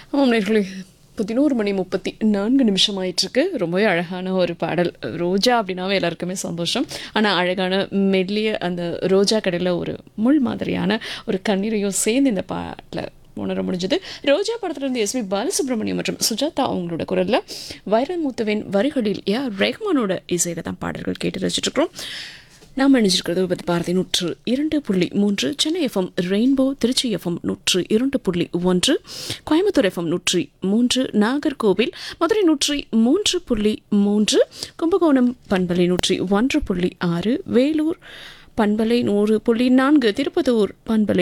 ஆமாம் நேர்களே பதினோரு மணி முப்பத்தி நான்கு நிமிஷம் ஆயிட்டிருக்கு ரொம்பவே அழகான ஒரு பாடல் ரோஜா அப்படின்னாவே எல்லாருக்குமே சந்தோஷம் ஆனால் அழகான மெல்லிய அந்த ரோஜா கடையில் ஒரு முள் மாதிரியான ஒரு கண்ணீரையும் சேர்ந்து இந்த பாட்டில் உணர முடிஞ்சது ரோஜா படத்திலிருந்து எஸ்பி பாலசுப்ரமணியம் மற்றும் சுஜாதா அவங்களோட குரலில் வைரமுத்துவின் வரிகளில் ஏ ஆர் ரஹ்மானோட இசையில் தான் பாடல்கள் கேட்டு ரசிச்சிட்ருக்கிறோம் நாம் இணைஞ்சிருக்கிறது விபத்து பாரதி நூற்று இரண்டு புள்ளி மூன்று Chennai FM rainbow Tiruchi FM நூற்று இரண்டு புள்ளி ஒன்று கோயம்புத்தூர் எஃப்எம் நூற்றி மூன்று நாகர்கோவில் மதுரை நூற்றி மூன்று புள்ளி மூன்று கும்பகோணம் பண்பலை நூற்றி ஒன்று புள்ளி ஆறு வேலூர் பண்பலை நூறு புள்ளி நான்கு திருப்பத்தூர் பண்பலை